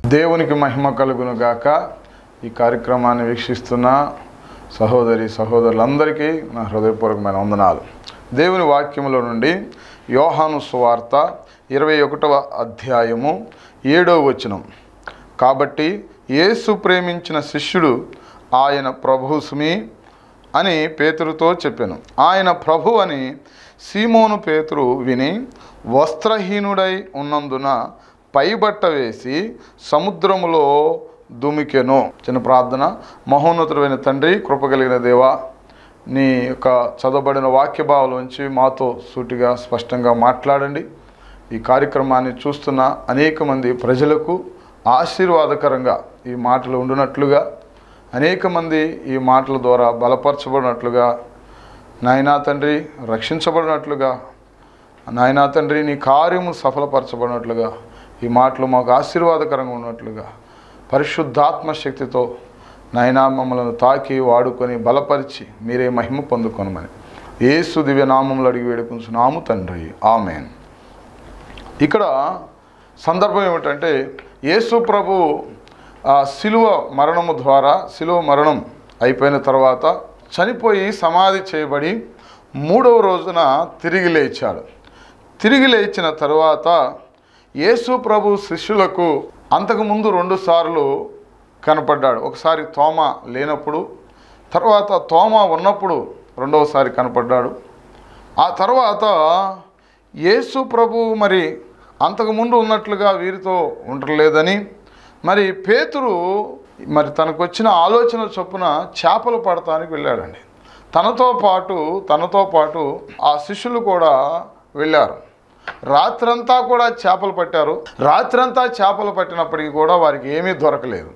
దేవునికి మహిమ కలుగును గాక ఈ కార్యక్రమాన్ని వీక్షిస్తున్న సహోదరి సహోదరులందరికీ నా హృదయపూర్వకమైన వందనాలు దేవుని వాక్యములో నుండి యోహాను సువార్త ఇరవై ఒకటవ అధ్యాయము ఏడవ వచనం కాబట్టి యేసు ప్రేమించిన శిష్యుడు ఆయన ప్రభు సుమి అని పేతురుతో చెప్పాను ఆయన ప్రభు అని సీమోను పేతురు విని వస్త్రహీనుడై ఉన్నందున పైబట్ట వేసి సముద్రములో దుమికెను చిన్న ప్రార్థన మహోన్నతుడైన తండ్రి కృపగలిగిన దేవా నీ యొక్క చదవబడిన వాక్య భావాలోంచి మాతో సూటిగా స్పష్టంగా మాట్లాడండి ఈ కార్యక్రమాన్ని చూస్తున్న అనేక మంది ప్రజలకు ఆశీర్వాదకరంగా ఈ మాటలు ఉండునట్లుగా అనేక మంది ఈ మాటల ద్వారా బలపరచబడినట్లుగా నాయనా తండ్రి రక్షించబడినట్లుగా నాయనా తండ్రి నీ కార్యము సఫలపరచబడినట్లుగా ఈ మాటలు మాకు ఆశీర్వాదకరంగా ఉన్నట్లుగా పరిశుద్ధాత్మ శక్తితో నాయనా మమ్మల్ని తాకి వాడుకొని బలపరిచి మీరే మహిమ పొందుకొనమని ఏసు దివ్య నామములు అడిగి వేడుకుంటున్నాము తండ్రి ఆమెన్ ఇక్కడ సందర్భం ఏమిటంటే యేసు ప్రభు ఆ శిలువ మరణము ద్వారా శిలువ మరణం అయిపోయిన తర్వాత చనిపోయి సమాధి చేయబడి మూడవ రోజున తిరిగి లేచాడు తిరిగి లేచిన తరువాత యేసు ప్రభు శిష్యులకు అంతకుముందు రెండు సార్లు కనపడ్డాడు ఒకసారి తోమ లేనప్పుడు తర్వాత తోమ ఉన్నప్పుడు రెండవసారి కనపడ్డాడు ఆ తర్వాత యేసు ప్రభు మరి అంతకుముందు ఉన్నట్లుగా వీరితో ఉండలేదని మరి పేతురు మరి తనకు వచ్చిన ఆలోచన చొప్పున చేపలు పడటానికి వెళ్ళాడండి తనతో పాటు తనతో పాటు ఆ శిష్యులు కూడా వెళ్ళారు రాత్రంతా కూడా చేపలు పట్టారు రాత్రంతా చేపలు పట్టినప్పటికీ కూడా వారికి ఏమీ దొరకలేదు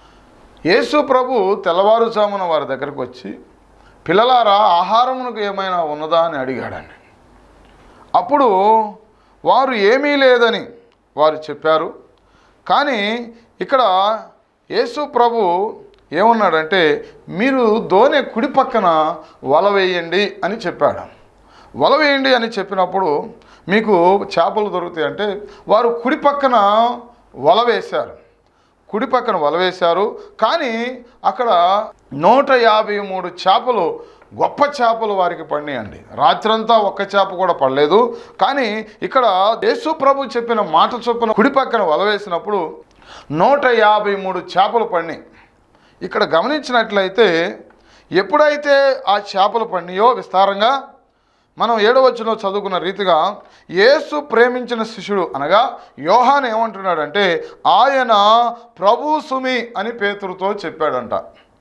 యేసు ప్రభు తెల్లవారుజామున వారి దగ్గరకు వచ్చి పిల్లలారా ఆహారమునకు ఏమైనా ఉన్నదా అని అడిగాడండి అప్పుడు వారు ఏమీ లేదని వారు చెప్పారు కానీ ఇక్కడ యేసు ప్రభు ఏమన్నాడంటే మీరు దోనె కుడి పక్కన వల వేయండి అని చెప్పాడు వల వేయండి అని చెప్పినప్పుడు మీకు చేపలు దొరుకుతాయి అంటే వారు కుడి పక్కన వల వేశారు కుడి పక్కన వల వేశారు కానీ అక్కడ నూట యాభై మూడు చేపలు గొప్ప చేపలు వారికి పడినాయండి రాత్రంతా ఒక్క చేప కూడా పడలేదు కానీ ఇక్కడ యేసు ప్రభు చెప్పిన మాట చొప్పున కుడి పక్కన వల వేసినప్పుడు నూట యాభై మూడు చేపలు పడినాయి ఇక్కడ గమనించినట్లయితే ఎప్పుడైతే ఆ చేపలు పడినాయో విస్తారంగా మనం ఏడవచ్చులో చదువుకున్న రీతిగా యేసు ప్రేమించిన శిష్యుడు అనగా యోహాన్ ఏమంటున్నాడంటే ఆయన ప్రభు సుమి అని పేతురుతో చెప్పాడంట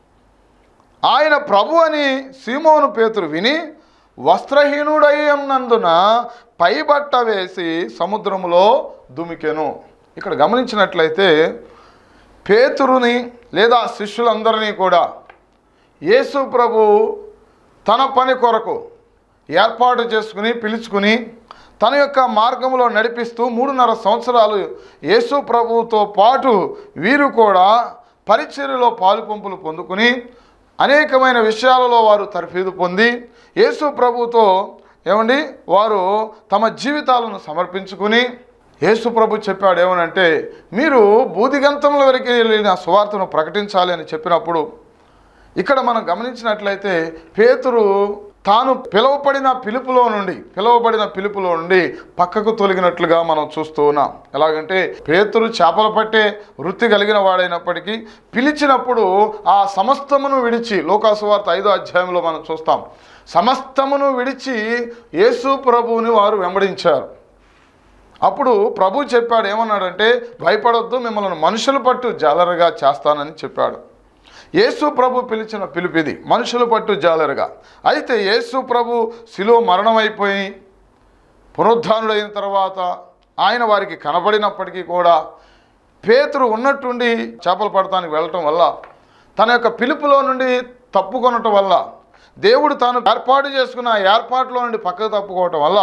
ఆయన ప్రభు అని సీమోను పేతురు విని వస్త్రహీనుడై ఉన్నందున పైబట్ట వేసి సముద్రములో దుమికెను ఇక్కడ గమనించినట్లయితే పేతురుని లేదా శిష్యులందరినీ కూడా యేసు ప్రభు తన పని కొరకు ఏర్పాటు చేసుకుని పిలుచుకుని తన యొక్క మార్గంలో నడిపిస్తూ మూడున్నర సంవత్సరాలు యేసు ప్రభువుతో పాటు వీరు కూడా పరిచర్యలో పాలుపంపులు పొందుకుని అనేకమైన విషయాలలో వారు తర్ఫీదు పొంది యేసు ప్రభుతో ఏమండి వారు తమ జీవితాలను సమర్పించుకుని యేసు ప్రభు చెప్పాడు ఏమనంటే మీరు బూదిగంతముల వరకు వెళ్ళిన సువార్తను ప్రకటించాలి అని చెప్పినప్పుడు ఇక్కడ మనం గమనించినట్లయితే పేతురు తాను పిలువబడిన పిలుపులో నుండి పిలువబడిన పిలుపులో నుండి పక్కకు తొలగినట్లుగా మనం చూస్తూ ఉన్నాం ఎలాగంటే పేతురు చేపలు పట్టే వృత్తి కలిగిన వాడైనప్పటికీ పిలిచినప్పుడు ఆ సమస్తమును విడిచి లోకాసువార్త ఐదో అధ్యాయంలో మనం చూస్తాం సమస్తమును విడిచి యేసు ప్రభువుని వారు వెంబడించారు అప్పుడు ప్రభు చెప్పాడు ఏమన్నాడంటే భయపడొద్దు మిమ్మల్ని మనుషుల పట్టు జాలరుగా చేస్తానని చెప్పాడు యేసు ప్రభు పిలిచిన పిలుపిది మనుషుల పట్టు జాలరుగా అయితే యేసు ప్రభు శిలో మరణమైపోయి పునరుద్ధానుడైన తర్వాత ఆయన వారికి కనబడినప్పటికీ కూడా పేతురు ఉన్నట్టుండి చేపలు పడటానికి వెళ్ళటం వల్ల తన యొక్క పిలుపులో నుండి తప్పుకొనటం వల్ల దేవుడు తాను ఏర్పాటు చేసుకున్న ఆ ఏర్పాటులో నుండి పక్కకు తప్పుకోవటం వల్ల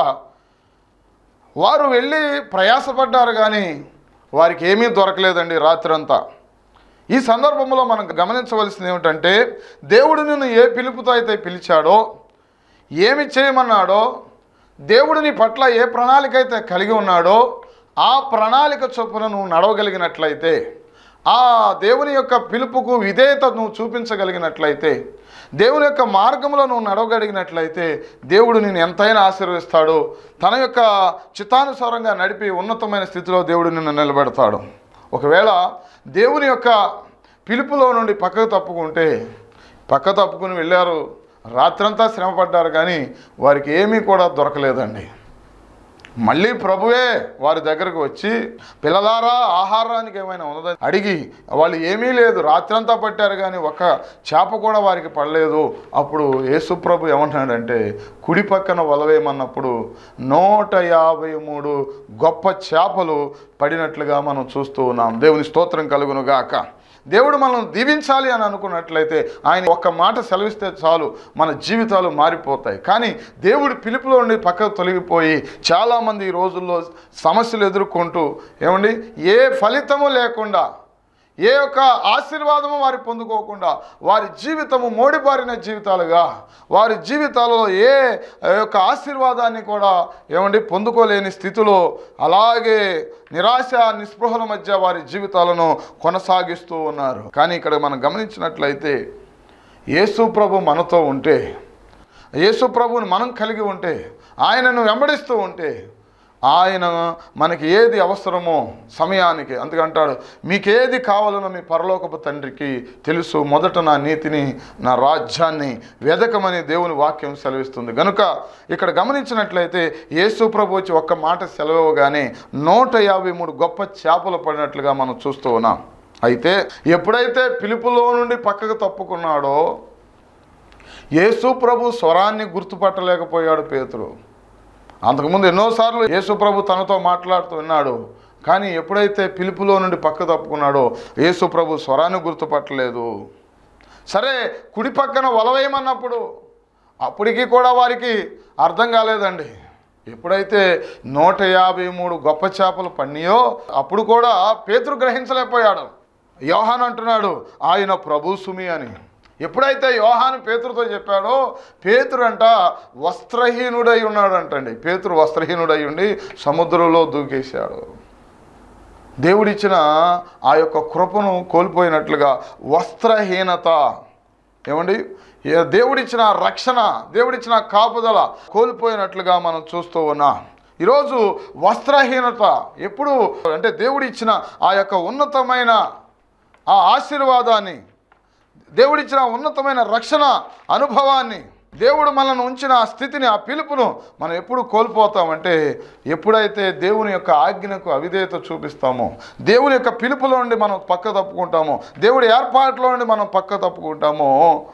వారు వెళ్ళి ప్రయాసపడ్డారు కానీ వారికి ఏమీ దొరకలేదండి రాత్రంతా ఈ సందర్భంలో మనం గమనించవలసింది ఏమిటంటే దేవుడు నిన్ను ఏ పిలుపుతో అయితే పిలిచాడో ఏమి చేయమన్నాడో దేవుడు నీ పట్ల ఏ ప్రణాళిక అయితే కలిగి ఉన్నాడో ఆ ప్రణాళిక చొప్పున నువ్వు నడవగలిగినట్లయితే ఆ దేవుని యొక్క పిలుపుకు విధేయత నువ్వు చూపించగలిగినట్లయితే దేవుని యొక్క మార్గంలో నువ్వు నడవగలిగినట్లయితే దేవుడు నేను ఎంతైనా ఆశీర్వదిస్తాడు తన యొక్క చిత్తానుసారంగా నడిపి ఉన్నతమైన స్థితిలో దేవుడు నిన్ను నిలబెడతాడు ఒకవేళ దేవుని యొక్క పిలుపులో నుండి పక్కకు తప్పుకుంటే పక్క తప్పుకుని వెళ్ళారు రాత్రంతా శ్రమపడ్డారు కానీ వారికి ఏమీ కూడా దొరకలేదండి మళ్ళీ ప్రభువే వారి దగ్గరకు వచ్చి పిల్లలారా ఆహారానికి ఏమైనా ఉన్నదని అడిగి వాళ్ళు ఏమీ లేదు రాత్రంతా పట్టారు కానీ ఒక్క చేప కూడా వారికి పడలేదు అప్పుడు యేసు ప్రభు ఏమంటున్నాడంటే కుడి పక్కన వలవేయమన్నప్పుడు నూట యాభై మూడు గొప్ప చేపలు పడినట్లుగా మనం చూస్తూ ఉన్నాం దేవుని స్తోత్రం కలుగును గాక దేవుడు మనల్ని దీవించాలి అని అనుకున్నట్లయితే ఆయన ఒక్క మాట సెలవిస్తే చాలు మన జీవితాలు మారిపోతాయి కానీ దేవుడి పిలుపులో నుండి పక్కకు తొలగిపోయి చాలామంది ఈ రోజుల్లో సమస్యలు ఎదుర్కొంటూ ఏమండి ఏ ఫలితము లేకుండా ఏ యొక్క ఆశీర్వాదము వారి పొందుకోకుండా వారి జీవితము మోడిబారిన జీవితాలుగా వారి జీవితాలలో ఏ యొక్క ఆశీర్వాదాన్ని కూడా ఏమండి పొందుకోలేని స్థితిలో అలాగే నిరాశ నిస్పృహల మధ్య వారి జీవితాలను కొనసాగిస్తూ ఉన్నారు కానీ ఇక్కడ మనం గమనించినట్లయితే యేసు ప్రభు మనతో ఉంటే యేసు ప్రభుని మనం కలిగి ఉంటే ఆయనను వెంబడిస్తూ ఉంటే ఆయన మనకి ఏది అవసరమో సమయానికి అందుకంటాడు మీకు ఏది కావాలనో మీ పరలోకపు తండ్రికి తెలుసు మొదట నా నీతిని నా రాజ్యాన్ని వెదకమని దేవుని వాక్యం సెలవిస్తుంది గనుక ఇక్కడ గమనించినట్లయితే యేసు ప్రభు వచ్చి ఒక్క మాట సెలవుగానే నూట యాభై మూడు గొప్ప చేపలు పడినట్లుగా మనం చూస్తూ ఉన్నాం అయితే ఎప్పుడైతే పిలుపులో నుండి పక్కకు తప్పుకున్నాడో యేసు ప్రభు స్వరాన్ని గుర్తుపట్టలేకపోయాడు పేతురు అంతకుముందు ఎన్నోసార్లు యేసు ప్రభు తనతో మాట్లాడుతూ ఉన్నాడు కానీ ఎప్పుడైతే పిలుపులో నుండి పక్క తప్పుకున్నాడో యేసు ప్రభు స్వరాన్ని గుర్తుపట్టలేదు సరే కుడి పక్కన వలవేయమన్నప్పుడు అప్పటికి కూడా వారికి అర్థం కాలేదండి ఎప్పుడైతే నూట యాభై మూడు గొప్ప చేపలు పడినాయో అప్పుడు కూడా పేతురు గ్రహించలేకపోయాడు యోహాన్ అంటున్నాడు ఆయన ప్రభు సుమి అని ఎప్పుడైతే యోహాను పేతురుతో చెప్పాడో పేతురు అంట వస్త్రహీనుడై ఉన్నాడంటండి పేతురు వస్త్రహీనుడై ఉండి సముద్రంలో దూకేశాడు దేవుడిచ్చిన ఆ యొక్క కృపను కోల్పోయినట్లుగా వస్త్రహీనత ఏమండి ఏ దేవుడిచ్చిన రక్షణ దేవుడిచ్చిన కాపుదల కోల్పోయినట్లుగా మనం చూస్తూ ఉన్నాం ఈరోజు వస్త్రహీనత ఎప్పుడు అంటే దేవుడిచ్చిన ఆ యొక్క ఉన్నతమైన ఆ ఆశీర్వాదాన్ని దేవుడిచ్చిన ఉన్నతమైన రక్షణ అనుభవాన్ని దేవుడు మనల్ని ఉంచిన ఆ స్థితిని ఆ పిలుపును మనం ఎప్పుడు కోల్పోతామంటే ఎప్పుడైతే దేవుని యొక్క ఆజ్ఞకు అవిధేయత చూపిస్తామో దేవుని యొక్క పిలుపులో నుండి మనం పక్క తప్పుకుంటామో దేవుడి ఏర్పాటులో నుండి మనం పక్క తప్పుకుంటామో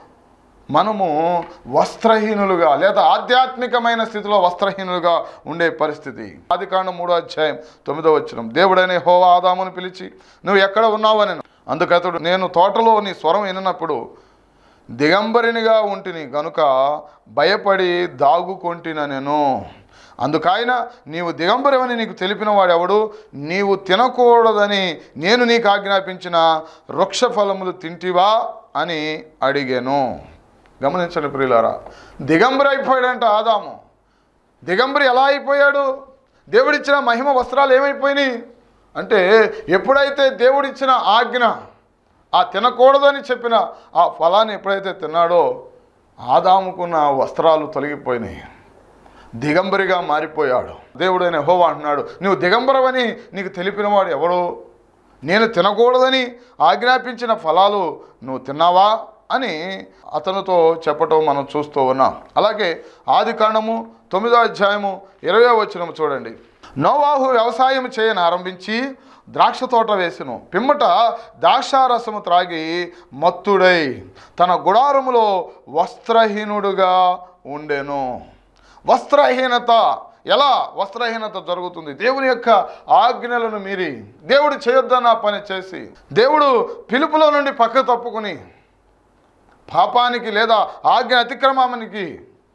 మనము వస్త్రహీనులుగా లేదా ఆధ్యాత్మికమైన స్థితిలో వస్త్రహీనులుగా ఉండే పరిస్థితి ఆది కాండం మూడో అధ్యాయం తొమ్మిదో వచ్చిన దేవుడైన హోవా ఆదామును పిలిచి నువ్వు ఎక్కడ ఉన్నావని అందుకతడు నేను తోటలో నీ స్వరం వినప్పుడు దిగంబరినిగా ఉంటిని గనుక భయపడి దాగుకొంటిన నేను అందుకైన నీవు దిగంబరమని నీకు తెలిపిన వాడెవడు నీవు తినకూడదని నేను నీకు ఆజ్ఞాపించిన వృక్ష ఫలములు తింటివా అని అడిగాను గమనించండి ప్రియులారా దిగంబరి అయిపోయాడంట ఆదాము దిగంబరి ఎలా అయిపోయాడు దేవుడిచ్చిన మహిమ వస్త్రాలు ఏమైపోయినాయి అంటే ఎప్పుడైతే దేవుడిచ్చిన ఆజ్ఞ ఆ తినకూడదని చెప్పిన ఆ ఫలాన్ని ఎప్పుడైతే తిన్నాడో ఆదాముకున్న వస్త్రాలు తొలగిపోయినాయి దిగంబరిగా మారిపోయాడు దేవుడైన హోవా అంటున్నాడు నువ్వు దిగంబరవని నీకు తెలిపినవాడు ఎవడు నేను తినకూడదని ఆజ్ఞాపించిన ఫలాలు నువ్వు తిన్నావా అని అతనితో చెప్పటం మనం చూస్తూ ఉన్నాం అలాగే ఆది కాండము తొమ్మిదో అధ్యాయము ఇరవై వచనము చూడండి నోవాహు వ్యవసాయం చేయని ఆరంభించి ద్రాక్ష తోట వేసెను పిమ్మట ద్రాక్షారసము త్రాగి మత్తుడై తన గుడారములో వస్త్రహీనుడుగా ఉండెను వస్త్రహీనత ఎలా వస్త్రహీనత జరుగుతుంది దేవుని యొక్క ఆజ్ఞలను మీరి దేవుడు చేయొద్దన్న పని చేసి దేవుడు పిలుపులో నుండి పక్క తప్పుకుని పాపానికి లేదా ఆజ్ఞ అతిక్రమానికి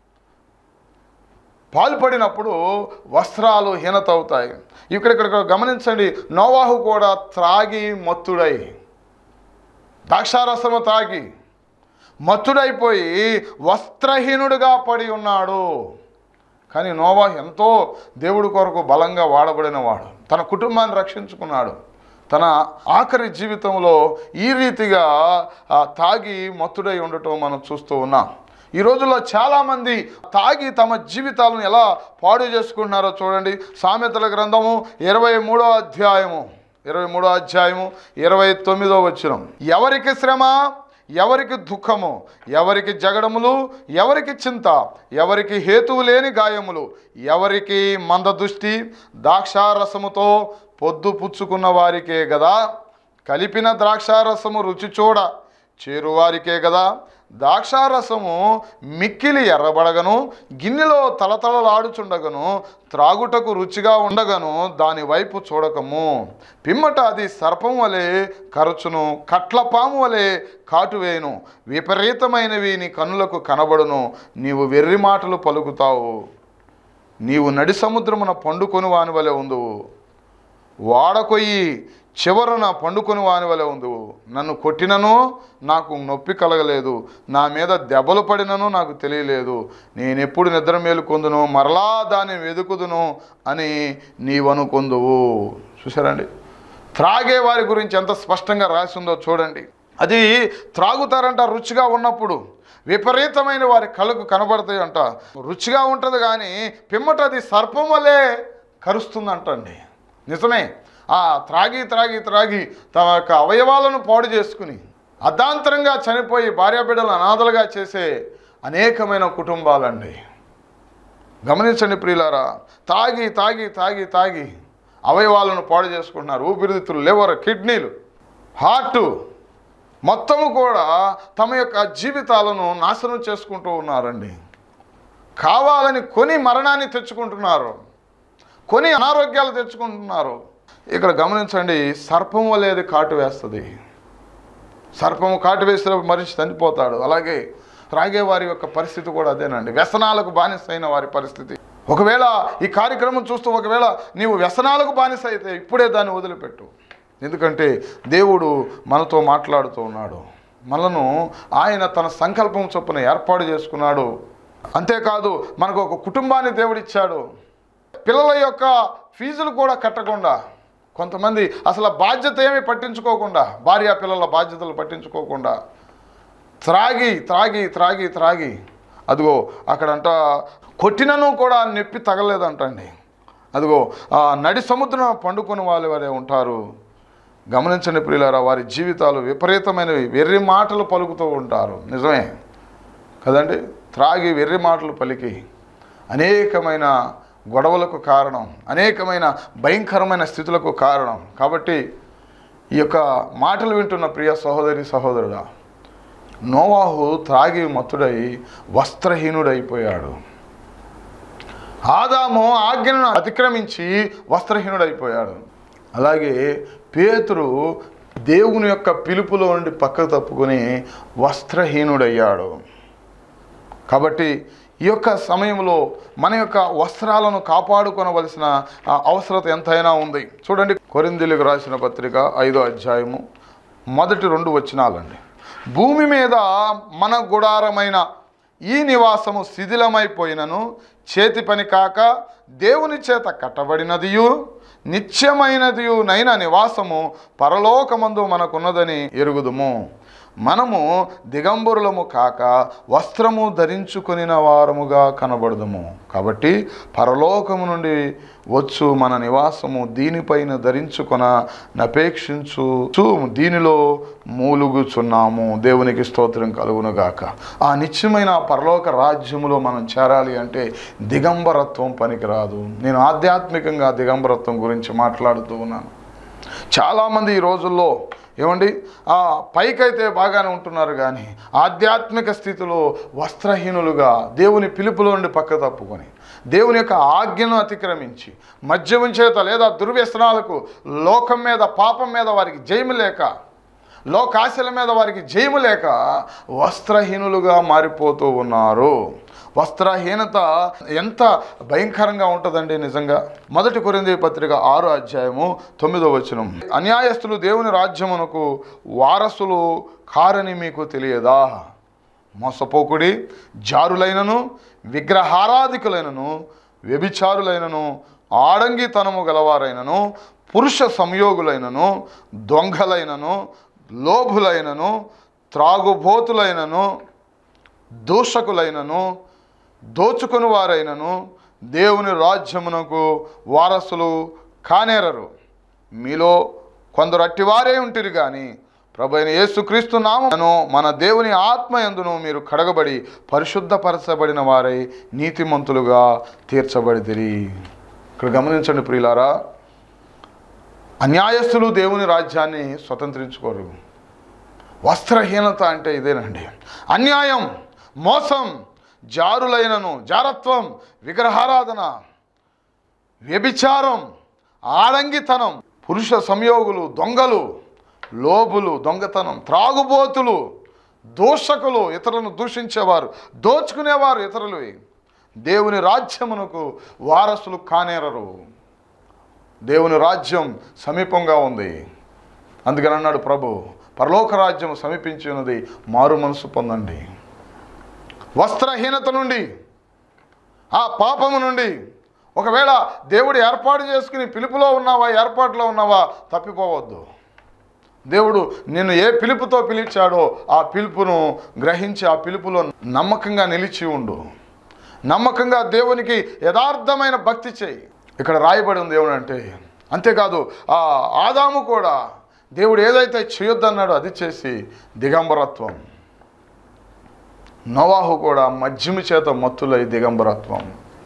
పాల్పడినప్పుడు వస్త్రాలు హీనత అవుతాయి ఇక్కడ ఇక్కడ గమనించండి నోవాహు కూడా త్రాగి మత్తుడై ద్రాక్షారసము తాగి మత్తుడైపోయి వస్త్రహీనుడిగా పడి ఉన్నాడు కానీ నోవా ఎంతో దేవుడి కొరకు బలంగా వాడబడిన వాడు తన కుటుంబాన్ని రక్షించుకున్నాడు తన ఆఖరి జీవితంలో ఈ రీతిగా ఆ, తాగి మత్తుడై ఉండటం మనం చూస్తూ ఉన్నాం ఈ రోజుల్లో చాలామంది తాగి తమ జీవితాలను ఎలా పాడు చేసుకుంటున్నారో చూడండి సామెతల గ్రంథము ఇరవై మూడో అధ్యాయము ఇరవై మూడో అధ్యాయము ఇరవై తొమ్మిదో వచ్చినం ఎవరికి శ్రమ ఎవరికి దుఃఖము ఎవరికి జగడములు ఎవరికి చింత ఎవరికి హేతువు లేని గాయములు ఎవరికి మందదృష్టి ద్రాక్షారసముతో పొద్దు పుచ్చుకున్న వారికే గదా కలిపిన ద్రాక్షారసము రుచి చూడ చేరువారికే కదా ద్రాక్షారసము మిక్కిలి ఎర్రబడగను గిన్నెలో తలతలలాడుచుండగను త్రాగుటకు రుచిగా ఉండగను దాని వైపు చూడకము పిమ్మట అది సర్పం వలె కరచును కట్లపాము వలె కాటువేయును విపరీతమైనవి నీ కన్నులకు కనబడును నీవు వెర్రి మాటలు పలుకుతావు నీవు నడి సముద్రమున పండుకొని వాని వలె ఉందువు వాడకొయ్యి చివరన పండుకొని వాని వలె ఉందు నన్ను కొట్టినను నాకు నొప్పి కలగలేదు నా మీద దెబ్బలు పడినను నాకు తెలియలేదు నేను ఎప్పుడు నిద్ర మేలుకొందును మరలా దాన్ని వెతుకుదును అని నీవనుకొందువు చూసారండి త్రాగే వారి గురించి ఎంత స్పష్టంగా రాసి ఉందో చూడండి అది త్రాగుతారంట రుచిగా ఉన్నప్పుడు విపరీతమైన వారి కళ్ళకు కనబడతాయి అంట రుచిగా ఉంటుంది కానీ పిమ్మట అది సర్పం వలె కరుస్తుందంటండి నిజమే ఆ త్రాగి త్రాగి త్రాగి తమ యొక్క అవయవాలను పాడు చేసుకుని అర్ధాంతరంగా చనిపోయి భార్యాబిడ్డలను అనాథలుగా చేసే అనేకమైన కుటుంబాలండి గమనించండి ప్రియులారా తాగి తాగి తాగి తాగి అవయవాలను పాడు చేసుకుంటున్నారు ఊపిరితిత్తులు లివర్ కిడ్నీలు హార్ట్ మొత్తము కూడా తమ యొక్క జీవితాలను నాశనం చేసుకుంటూ ఉన్నారండి కావాలని కొని మరణాన్ని తెచ్చుకుంటున్నారు కొని అనారోగ్యాలు తెచ్చుకుంటున్నారు ఇక్కడ గమనించండి సర్పం వలేది కాటు వేస్తుంది సర్పము కాటు వేసినప్పుడు మనిషి చనిపోతాడు అలాగే త్రాగే వారి యొక్క పరిస్థితి కూడా అదేనండి వ్యసనాలకు బానిస అయిన వారి పరిస్థితి ఒకవేళ ఈ కార్యక్రమం చూస్తూ ఒకవేళ నీవు వ్యసనాలకు బానిస అయితే ఇప్పుడే దాన్ని వదిలిపెట్టు ఎందుకంటే దేవుడు మనతో మాట్లాడుతూ ఉన్నాడు మనను ఆయన తన సంకల్పం చొప్పున ఏర్పాటు చేసుకున్నాడు అంతేకాదు మనకు ఒక కుటుంబాన్ని దేవుడిచ్చాడు పిల్లల యొక్క ఫీజులు కూడా కట్టకుండా కొంతమంది అసలు బాధ్యత ఏమీ పట్టించుకోకుండా భార్య పిల్లల బాధ్యతలు పట్టించుకోకుండా త్రాగి త్రాగి త్రాగి త్రాగి అదిగో అక్కడంట కొట్టినను కూడా నొప్పి తగలేదంటండి అదిగో ఆ నడి సముద్రం పండుకొని వాళ్ళు వారే ఉంటారు గమనించండి ప్రియులారా వారి జీవితాలు విపరీతమైనవి వెర్రి మాటలు పలుకుతూ ఉంటారు నిజమే కదండి త్రాగి వెర్రి మాటలు పలికి అనేకమైన గొడవలకు కారణం అనేకమైన భయంకరమైన స్థితులకు కారణం కాబట్టి ఈ యొక్క మాటలు వింటున్న ప్రియ సహోదరి సహోదరుడా నోవాహు త్రాగి మత్తుడై వస్త్రహీనుడైపోయాడు ఆదాము ఆజ్ఞను అతిక్రమించి వస్త్రహీనుడైపోయాడు అలాగే పేతురు దేవుని యొక్క పిలుపులో నుండి పక్కకు తప్పుకొని వస్త్రహీనుడయ్యాడు కాబట్టి ఈ యొక్క సమయంలో మన యొక్క వస్త్రాలను కాపాడుకొనవలసిన ఆ, అవసరత ఎంతైనా ఉంది చూడండి కొరిందులకు రాసిన పత్రిక ఐదో అధ్యాయము మొదటి రెండు వచనాలండి భూమి మీద మన గుడారమైన ఈ నివాసము శిథిలమైపోయినను చేతి పని కాక దేవుని చేత కట్టబడినదియు నిత్యమైనదియు నైన నివాసము పరలోకమందు మనకున్నదని ఎరుగుదుము మనము దిగంబరులము కాక వస్త్రము ధరించుకొనిన వారముగా కనబడదుము కాబట్టి పరలోకము నుండి వచ్చు మన నివాసము దీనిపైన ధరించుకొన నపేక్షించు దీనిలో మూలుగుచున్నాము దేవునికి స్తోత్రం కలుగునుగాక ఆ నిత్యమైన పరలోక రాజ్యములో మనం చేరాలి అంటే దిగంబరత్వం పనికిరాదు నేను ఆధ్యాత్మికంగా దిగంబరత్వం గురించి మాట్లాడుతూ ఉన్నాను చాలామంది ఈ రోజుల్లో ఏమండి ఆ పైకైతే బాగానే ఉంటున్నారు కానీ ఆధ్యాత్మిక స్థితిలో వస్త్రహీనులుగా దేవుని పిలుపులో నుండి పక్క తప్పుకొని దేవుని యొక్క ఆజ్ఞను అతిక్రమించి మద్యం చేత లేదా దుర్వ్యసనాలకు లోకం మీద పాపం మీద వారికి జయము లేక లోకాశల మీద వారికి జయము లేక వస్త్రహీనులుగా మారిపోతూ ఉన్నారు వస్త్రహీనత ఎంత భయంకరంగా ఉంటుందండి నిజంగా మొదటి కొరింది పత్రిక ఆరో అధ్యాయము తొమ్మిదో వచనం అన్యాయస్తులు దేవుని రాజ్యమునకు వారసులు కారని మీకు తెలియదా మోసపోకుడి జారులైనను విగ్రహారాధికులైనను వ్యభిచారులైనను ఆడంగితనము గలవారైనను పురుష సంయోగులైనను దొంగలైనను లోభులైనను త్రాగుబోతులైనను దూషకులైనను దోచుకుని వారైనను దేవుని రాజ్యమునకు వారసులు కానేరరు మీలో కొందరు అట్టివారే ఉంటిరి కానీ ప్రభు అయిన యేసుక్రీస్తు నామను మన దేవుని ఆత్మ యందును మీరు కడగబడి పరిశుద్ధపరచబడిన వారై నీతిమంతులుగా తీర్చబడితిరి ఇక్కడ గమనించండి ప్రియులారా అన్యాయస్తులు దేవుని రాజ్యాన్ని స్వతంత్రించుకోరు వస్త్రహీనత అంటే ఇదేనండి అన్యాయం మోసం జారులైనను జారత్వం విగ్రహారాధన వ్యభిచారం ఆడంగితనం పురుష సంయోగులు దొంగలు లోబులు దొంగతనం త్రాగుబోతులు దూషకులు ఇతరులను దూషించేవారు దోచుకునేవారు ఇతరులు దేవుని రాజ్యమునకు వారసులు కానేరరు దేవుని రాజ్యం సమీపంగా ఉంది అందుకని అన్నాడు ప్రభు పరలోక రాజ్యం సమీపించి ఉన్నది మారు మనసు పొందండి వస్త్రహీనత నుండి ఆ పాపము నుండి ఒకవేళ దేవుడు ఏర్పాటు చేసుకుని పిలుపులో ఉన్నావా ఏర్పాటులో ఉన్నావా తప్పిపోవద్దు దేవుడు నిన్ను ఏ పిలుపుతో పిలిచాడో ఆ పిలుపును గ్రహించి ఆ పిలుపులో నమ్మకంగా నిలిచి ఉండు నమ్మకంగా దేవునికి యథార్థమైన భక్తి చేయి ఇక్కడ రాయబడి ఉంది ఏమనంటే అంతేకాదు ఆ ఆదాము కూడా దేవుడు ఏదైతే చేయొద్దన్నాడో అది చేసి దిగంబరత్వం నోవాహు కూడా మధ్యమి చేత మత్తులై దిగంబరత్వం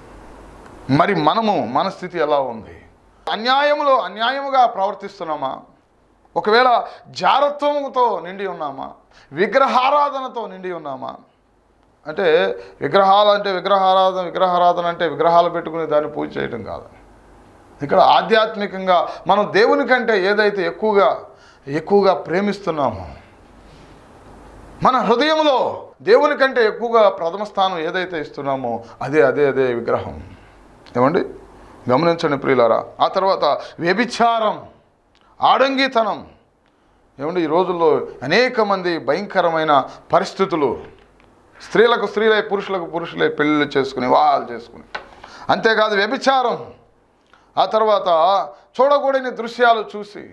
మరి మనము మన స్థితి ఎలా ఉంది అన్యాయములో అన్యాయముగా ప్రవర్తిస్తున్నామా ఒకవేళ జారత్వముతో నిండి ఉన్నామా విగ్రహారాధనతో నిండి ఉన్నామా అంటే విగ్రహాలు అంటే విగ్రహారాధన విగ్రహారాధన అంటే విగ్రహాలు పెట్టుకుని దాన్ని పూజ చేయటం కాదు ఇక్కడ ఆధ్యాత్మికంగా మనం దేవుని కంటే ఏదైతే ఎక్కువగా ఎక్కువగా ప్రేమిస్తున్నామో మన హృదయంలో దేవుని కంటే ఎక్కువగా ప్రథమ స్థానం ఏదైతే ఇస్తున్నామో అదే అదే అదే విగ్రహం ఏమండి గమనించండి ప్రియులారా ఆ తర్వాత వ్యభిచారం ఆడంగితనం ఏమండి ఈ రోజుల్లో అనేక మంది భయంకరమైన పరిస్థితులు స్త్రీలకు స్త్రీలై పురుషులకు పురుషులై పెళ్ళిళ్ళు చేసుకుని వివాహాలు చేసుకుని అంతేకాదు వ్యభిచారం ఆ తర్వాత చూడకూడని దృశ్యాలు చూసి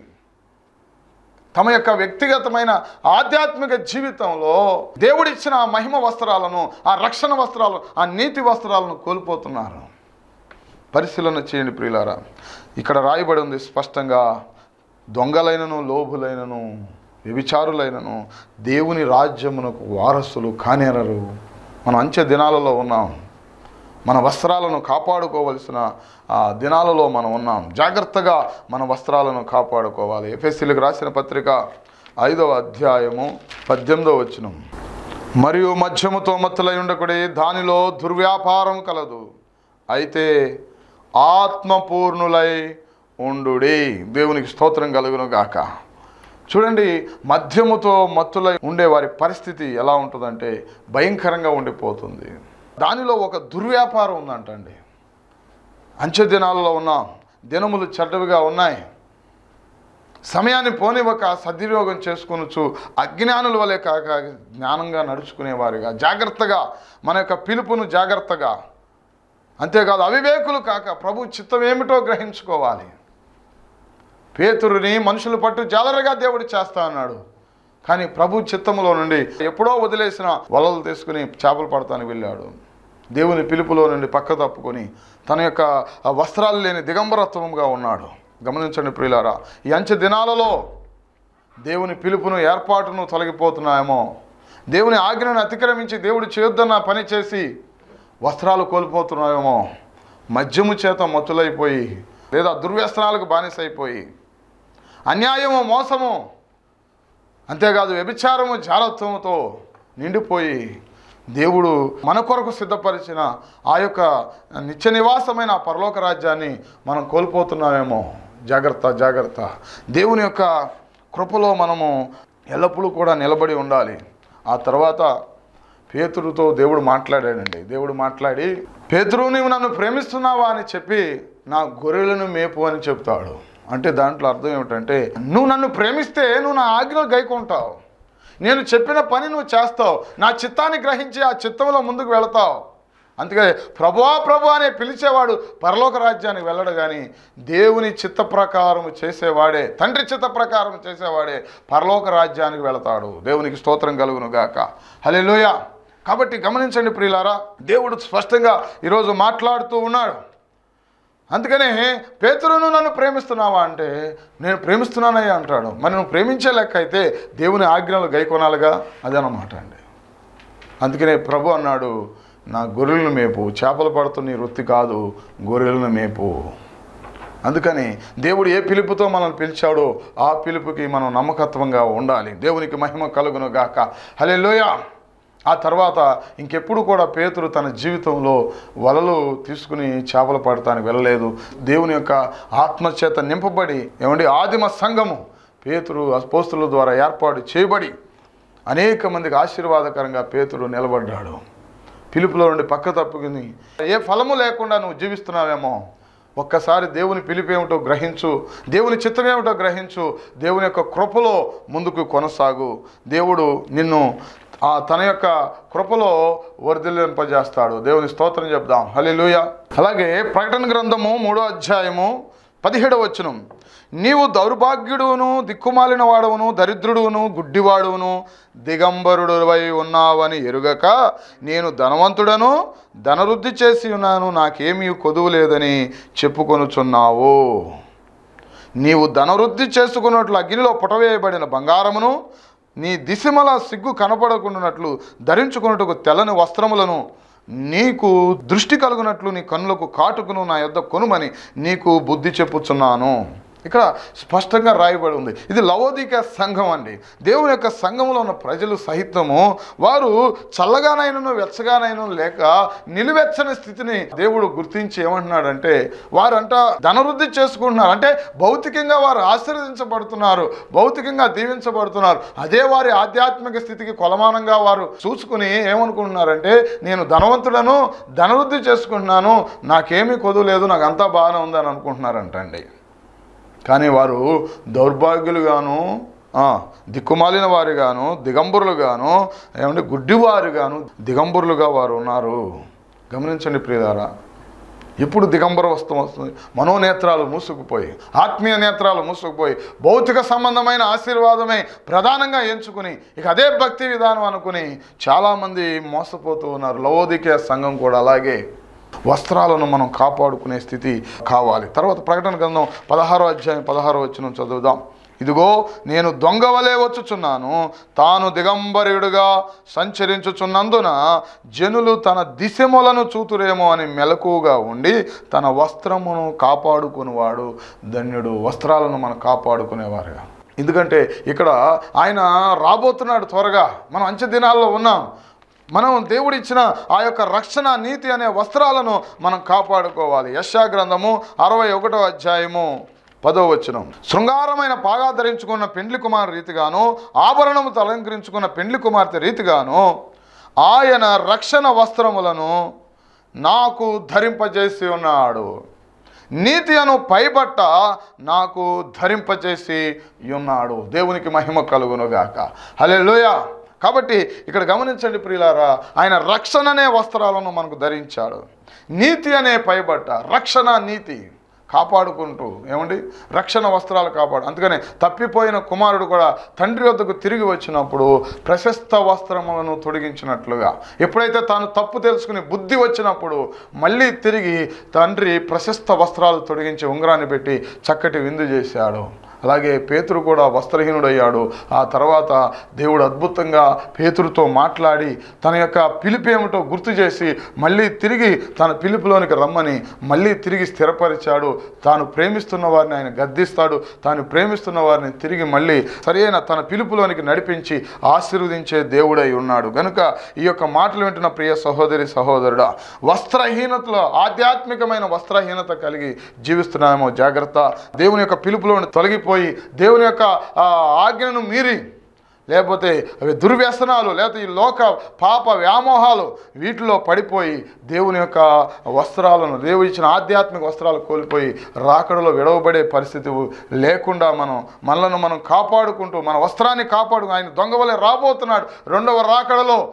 తమ యొక్క వ్యక్తిగతమైన ఆధ్యాత్మిక జీవితంలో దేవుడిచ్చిన ఆ మహిమ వస్త్రాలను ఆ రక్షణ వస్త్రాలను ఆ నీతి వస్త్రాలను కోల్పోతున్నారు పరిశీలన చేయండి ప్రియులారా ఇక్కడ రాయబడి ఉంది స్పష్టంగా దొంగలైనను లోభులైనను వ్యభిచారులైనను దేవుని రాజ్యమునకు వారసులు కానేరరు మనం అంచె దినాలలో ఉన్నాం మన వస్త్రాలను కాపాడుకోవలసిన ఆ దినాలలో మనం ఉన్నాం జాగ్రత్తగా మన వస్త్రాలను కాపాడుకోవాలి ఎఫ్ఎస్సీలకు రాసిన పత్రిక ఐదవ అధ్యాయము పద్దెనిమిదవ వచనం మరియు మధ్యముతో మత్తులై ఉండకుడి దానిలో దుర్వ్యాపారం కలదు అయితే ఆత్మపూర్ణులై ఉండుడి దేవునికి స్తోత్రం కలుగును గాక చూడండి మద్యముతో మత్తులై ఉండే వారి పరిస్థితి ఎలా ఉంటుందంటే భయంకరంగా ఉండిపోతుంది దానిలో ఒక దుర్వ్యాపారం ఉందంటండి అంచె దినాలలో ఉన్నాం దినములు చెడ్డవిగా ఉన్నాయి సమయాన్ని పోనివ్వక సద్వినియోగం చేసుకొనొచ్చు అజ్ఞానుల వలె కాక జ్ఞానంగా నడుచుకునేవారుగా జాగ్రత్తగా మన యొక్క పిలుపును జాగ్రత్తగా అంతేకాదు అవివేకులు కాక ప్రభు చిత్తం ఏమిటో గ్రహించుకోవాలి పేతురుని మనుషులు పట్టు జాలరగా దేవుడు చేస్తా అన్నాడు కానీ ప్రభు చిత్తములో నుండి ఎప్పుడో వదిలేసిన వలలు తీసుకుని చేపలు పడతానికి వెళ్ళాడు దేవుని పిలుపులో నుండి పక్క తప్పుకొని తన యొక్క ఆ వస్త్రాలు లేని దిగంబరత్వంగా ఉన్నాడు గమనించండి ప్రియులారా ఈ అంచె దినాలలో దేవుని పిలుపును ఏర్పాటును తొలగిపోతున్నాయేమో దేవుని ఆజ్ఞను అతిక్రమించి దేవుడు చేయొద్దన్న పని చేసి వస్త్రాలు కోల్పోతున్నాయేమో మద్యము చేత మత్తులైపోయి లేదా దుర్వ్యసనాలకు బానిసైపోయి అన్యాయము మోసము అంతేకాదు వ్యభిచారము జారత్వముతో నిండిపోయి దేవుడు మన కొరకు సిద్ధపరిచిన ఆ యొక్క నిత్య నివాసమైన ఆ పరలోక రాజ్యాన్ని మనం కోల్పోతున్నామేమో జాగ్రత్త జాగ్రత్త దేవుని యొక్క కృపలో మనము ఎల్లప్పుడూ కూడా నిలబడి ఉండాలి ఆ తర్వాత పేతురుతో దేవుడు మాట్లాడాడండి దేవుడు మాట్లాడి పేతురు నీవు నన్ను ప్రేమిస్తున్నావా అని చెప్పి నా గొర్రెలను మేపు అని చెప్తాడు అంటే దాంట్లో అర్థం ఏమిటంటే నువ్వు నన్ను ప్రేమిస్తే నువ్వు నా ఆజ్ఞలు గైకుంటావు నేను చెప్పిన పని నువ్వు చేస్తావు నా చిత్తాన్ని గ్రహించి ఆ చిత్తంలో ముందుకు వెళతావు అందుకే ప్రభువా ప్రభు అనే పిలిచేవాడు పరలోక రాజ్యానికి వెళ్ళడు కానీ దేవుని చిత్త ప్రకారం చేసేవాడే తండ్రి చిత్త ప్రకారం చేసేవాడే పరలోక రాజ్యానికి వెళతాడు దేవునికి స్తోత్రం కలుగును గాక హల్లెలూయా కాబట్టి గమనించండి ప్రియులారా దేవుడు స్పష్టంగా ఈరోజు మాట్లాడుతూ ఉన్నాడు అందుకనే పేతురును నన్ను ప్రేమిస్తున్నావా అంటే నేను ప్రేమిస్తున్నానయ్యా అంటాడు మరి నువ్వు ప్రేమించే లెక్క అయితే దేవుని ఆజ్ఞలు గైకొనాలిగా అదనమాట అండి అందుకనే ప్రభు అన్నాడు నా గొర్రెలను మేపు చేపలు పడుతున్న ఈ వృత్తి కాదు గొర్రెలను మేపు అందుకని దేవుడు ఏ పిలుపుతో మనల్ని పిలిచాడో ఆ పిలుపుకి మనం నమ్మకత్వంగా ఉండాలి దేవునికి మహిమ కలుగును గాక హలే ఆ తర్వాత ఇంకెప్పుడు కూడా పేతురు తన జీవితంలో వలలు తీసుకుని చేపలు పడటానికి వెళ్ళలేదు దేవుని యొక్క ఆత్మచేత నింపబడి ఏమండి ఆదిమ సంఘము పేతురు అపోస్తుల ద్వారా ఏర్పాటు చేయబడి అనేక మందికి ఆశీర్వాదకరంగా పేతురు నిలబడ్డాడు పిలుపులో నుండి పక్క తప్పుకుని ఏ ఫలము లేకుండా నువ్వు జీవిస్తున్నావేమో ఒక్కసారి దేవుని పిలిపేమిటో గ్రహించు దేవుని చిత్తమేమిటో గ్రహించు దేవుని యొక్క కృపలో ముందుకు కొనసాగు దేవుడు నిన్ను ఆ తన యొక్క కృపలో వర్ధిల్లింపజేస్తాడు దేవుని స్తోత్రం చెప్దాం హల్లెలూయ అలాగే ప్రకటన గ్రంథము మూడో అధ్యాయము పదిహేడవ వచనం నీవు దౌర్భాగ్యుడును దిక్కుమాలిన వాడవును దరిద్రుడును గుడ్డివాడును దిగంబరుడువై ఉన్నావని ఎరుగక నేను ధనవంతుడను ధనవృద్ధి చేసి ఉన్నాను నాకేమీ కొదువు లేదని చెప్పుకొనుచున్నావు నీవు ధనవృద్ధి చేసుకున్నట్లు అగ్నిలో పుటవేయబడిన బంగారమును నీ దిశమల సిగ్గు కనపడకుండానట్లు ధరించుకున్నట్టుకు తెల్లని వస్త్రములను నీకు దృష్టి కలుగునట్లు నీ కన్నులకు కాటుకును నా యొద్ద కొనుమని నీకు బుద్ధి చెప్పుచున్నాను ఇక్కడ స్పష్టంగా రాయబడి ఉంది ఇది లవోదిక సంఘం అండి దేవుని యొక్క సంఘంలో ఉన్న ప్రజలు సహితము వారు చల్లగానైనను వెచ్చగానైనా లేక నిలువెచ్చని స్థితిని దేవుడు గుర్తించి ఏమంటున్నాడంటే వారంట ధనవృద్ధి చేసుకుంటున్నారు అంటే భౌతికంగా వారు ఆశీర్వదించబడుతున్నారు భౌతికంగా దీవించబడుతున్నారు అదే వారి ఆధ్యాత్మిక స్థితికి కొలమానంగా వారు చూసుకుని ఏమనుకుంటున్నారంటే నేను ధనవంతుడను ధనవృద్ధి చేసుకుంటున్నాను నాకేమీ కొదువు లేదు నాకు అంతా బాగానే ఉందని అనుకుంటున్నారంటండి కానీ వారు దౌర్భాగ్యులుగాను ఆ, దిక్కుమాలిన వారుగాను దిగంబరులుగాను ఏమంటే గుడ్డివారుగాను దిగంబరులుగా వారు ఉన్నారు గమనించండి ప్రియులారా ఎప్పుడు దిగంబర వస్త్రం వస్తుంది మనోనేత్రాలు మూసుకుపోయి ఆత్మీయ నేత్రాలు మూసుకుపోయి భౌతిక సంబంధమైన ఆశీర్వాదమే ప్రధానంగా ఎంచుకుని ఇక అదే భక్తి విధానం అనుకుని చాలామంది మోసపోతూ ఉన్నారు లవోదికే సంఘం కూడా అలాగే వస్త్రాలను మనం కాపాడుకునే స్థితి కావాలి తర్వాత ప్రకటన గ్రంథం పదహారో అధ్యాయం పదహారో వచ్చిన చదువుదాం ఇదిగో నేను దొంగ వలె వచ్చుచున్నాను తాను దిగంబరుడుగా సంచరించుచున్నందున జనులు తన దిశములను చూతురేమో అని మెలకుగా ఉండి తన వస్త్రమును కాపాడుకునేవాడు ధన్యుడు వస్త్రాలను మనం కాపాడుకునేవారుగా ఎందుకంటే ఇక్కడ ఆయన రాబోతున్నాడు త్వరగా మనం అంచె దినాల్లో ఉన్నాం మనం దేవుడిచ్చిన ఆ యొక్క రక్షణ నీతి అనే వస్త్రాలను మనం కాపాడుకోవాలి యశా గ్రంథము అరవై ఒకటో అధ్యాయము పదో వచనం శృంగారమైన పాగా ధరించుకున్న పెండ్లి కుమార్ రీతిగాను ఆభరణము అలంకరించుకున్న పెండ్లి కుమార్తె రీతిగాను ఆయన రక్షణ వస్త్రములను నాకు ధరింపజేసి ఉన్నాడు నీతి అను పైబట్ట నాకు ధరింపజేసి ఉన్నాడు దేవునికి మహిమ కలుగునుగాక హలే కాబట్టి ఇక్కడ గమనించండి ప్రియులారా ఆయన రక్షణ అనే వస్త్రాలను మనకు ధరించాడు నీతి అనే పైబట్ట రక్షణ నీతి కాపాడుకుంటూ ఏమండి రక్షణ వస్త్రాలు కాపాడు అందుకనే తప్పిపోయిన కుమారుడు కూడా తండ్రి వద్దకు తిరిగి వచ్చినప్పుడు ప్రశస్త వస్త్రములను తొడిగించినట్లుగా ఎప్పుడైతే తాను తప్పు తెలుసుకుని బుద్ధి వచ్చినప్పుడు మళ్ళీ తిరిగి తండ్రి ప్రశస్త వస్త్రాలు తొడిగించి ఉంగరాన్ని పెట్టి చక్కటి విందు చేశాడు అలాగే పేతురు కూడా వస్త్రహీనుడయ్యాడు ఆ తర్వాత దేవుడు అద్భుతంగా పేతురుతో మాట్లాడి తన యొక్క పిలుపు ఏమిటో గుర్తు చేసి మళ్ళీ తిరిగి తన పిలుపులోనికి రమ్మని మళ్ళీ తిరిగి స్థిరపరిచాడు తాను ప్రేమిస్తున్న వారిని ఆయన గద్దిస్తాడు తాను ప్రేమిస్తున్న వారిని తిరిగి మళ్ళీ సరైన తన పిలుపులోనికి నడిపించి ఆశీర్వదించే దేవుడై ఉన్నాడు గనుక ఈ యొక్క మాటలు వింటున్న ప్రియ సహోదరి సహోదరుడా వస్త్రహీనతలో ఆధ్యాత్మికమైన వస్త్రహీనత కలిగి జీవిస్తున్నామేమో జాగ్రత్త దేవుని యొక్క పిలుపులోని తొలగిపోయి దేవుని యొక్క ఆ, ఆజ్ఞను మీరి లేకపోతే అవి దుర్వ్యసనాలు లేకపోతే ఈ లోక పాప వ్యామోహాలు వీటిలో పడిపోయి దేవుని యొక్క వస్త్రాలను దేవుడు ఇచ్చిన ఆధ్యాత్మిక వస్త్రాలు కోల్పోయి రాకడలో విడవబడే పరిస్థితి లేకుండా మనం మనలను మనం కాపాడుకుంటూ మన వస్త్రాన్ని కాపాడు ఆయన దొంగ వలె రాబోతున్నాడు రెండవ రాకడలో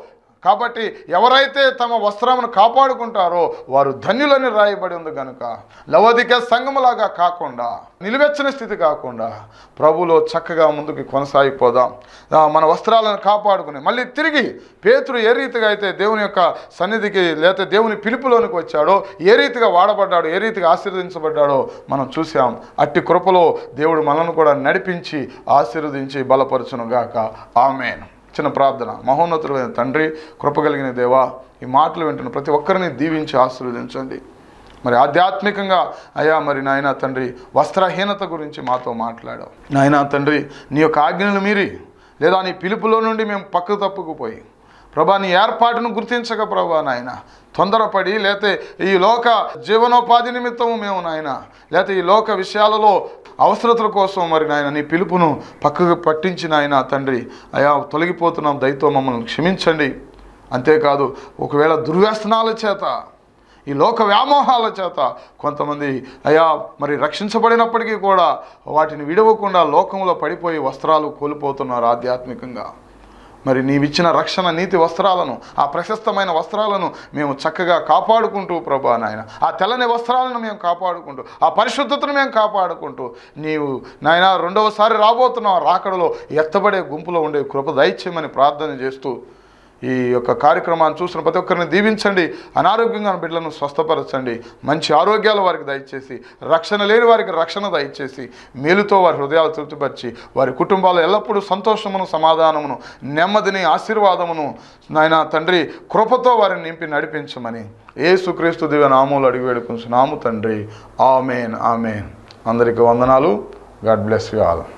కాబట్టి ఎవరైతే తమ వస్త్రమును కాపాడుకుంటారో వారు ధన్యులని రాయబడి ఉంది కనుక లవదిక సంఘములాగా కాకుండా నిలువెచ్చని స్థితి కాకుండా ప్రభులో చక్కగా ముందుకు కొనసాగిపోదాం ఆ, మన వస్త్రాలను కాపాడుకుని మళ్ళీ తిరిగి పేతురు ఏ రీతిగా అయితే దేవుని యొక్క సన్నిధికి లేకపోతే దేవుని పిలుపులోనికి వచ్చాడో ఏ రీతిగా వాడబడ్డాడో ఏ రీతిగా ఆశీర్వదించబడ్డాడో మనం చూసాం అట్టి కృపలో దేవుడు మనల్ని కూడా నడిపించి ఆశీర్వదించి బలపరచును గాక ఆమెన్ చిన్న ప్రార్థన మహోన్నతుడైన తండ్రి కృప కలిగిన దేవా ఈ మాటలు వింటున్న ప్రతి ఒక్కరిని దీవించి ఆశీర్వదించండి మరి ఆధ్యాత్మికంగా అయ్యా మరి నాయన తండ్రి వస్త్రహీనత గురించి మాతో మాట్లాడావు నాయన తండ్రి నీ యొక్క ఆజ్ఞలు మీరి లేదా నీ పిలుపులో నుండి మేము పక్కకు తప్పుకుపోయి ప్రభా నీ ఏర్పాటును గుర్తించక ప్రభా నాయన తొందరపడి లేతే ఈ లోక జీవనోపాధి నిమిత్తము మేము నాయన లేతే ఈ లోక విషయాలలో అవసరతల కోసం మరి నాయన నీ పిలుపును పక్కకు పట్టించి నాయన తండ్రి అయా తొలగిపోతున్నాం దయతో మమ్మల్ని క్షమించండి అంతేకాదు ఒకవేళ దుర్వ్యసనాల చేత ఈ లోక వ్యామోహాల చేత కొంతమంది అయా మరి రక్షించబడినప్పటికీ కూడా వాటిని విడవకుండా లోకంలో పడిపోయి వస్త్రాలు కోల్పోతున్నారు ఆధ్యాత్మికంగా మరి నీవిచ్చిన రక్షణ నీతి వస్త్రాలను ఆ ప్రశస్తమైన వస్త్రాలను మేము చక్కగా కాపాడుకుంటూ ప్రభా నాయన ఆ తెల్లని వస్త్రాలను మేము కాపాడుకుంటూ ఆ పరిశుద్ధతను మేము కాపాడుకుంటూ నీవు నాయన రెండవసారి రాబోతున్నావు రాకడలో ఎత్తబడే గుంపులో ఉండే కృప దయచేయమని ప్రార్థన చేస్తూ ఈ యొక్క కార్యక్రమాన్ని చూసిన ప్రతి ఒక్కరిని దీవించండి అనారోగ్యంగా ఉన్న బిడ్డలను స్వస్థపరచండి మంచి ఆరోగ్యాలు వారికి దయచేసి రక్షణ లేని వారికి రక్షణ దయచేసి మేలుతో వారి హృదయాలు తృప్తిపరిచి వారి కుటుంబాలు ఎల్లప్పుడూ సంతోషమును సమాధానమును నెమ్మదిని ఆశీర్వాదమును నాయన తండ్రి కృపతో వారిని నింపి నడిపించమని ఏసుక్రీస్తు దివ్య నామూలు అడిగి వేడుకుంటున్నాము తండ్రి ఆమెన్ ఆమెన్ అందరికీ వందనాలు గాడ్ బ్లెస్ యు ఆల్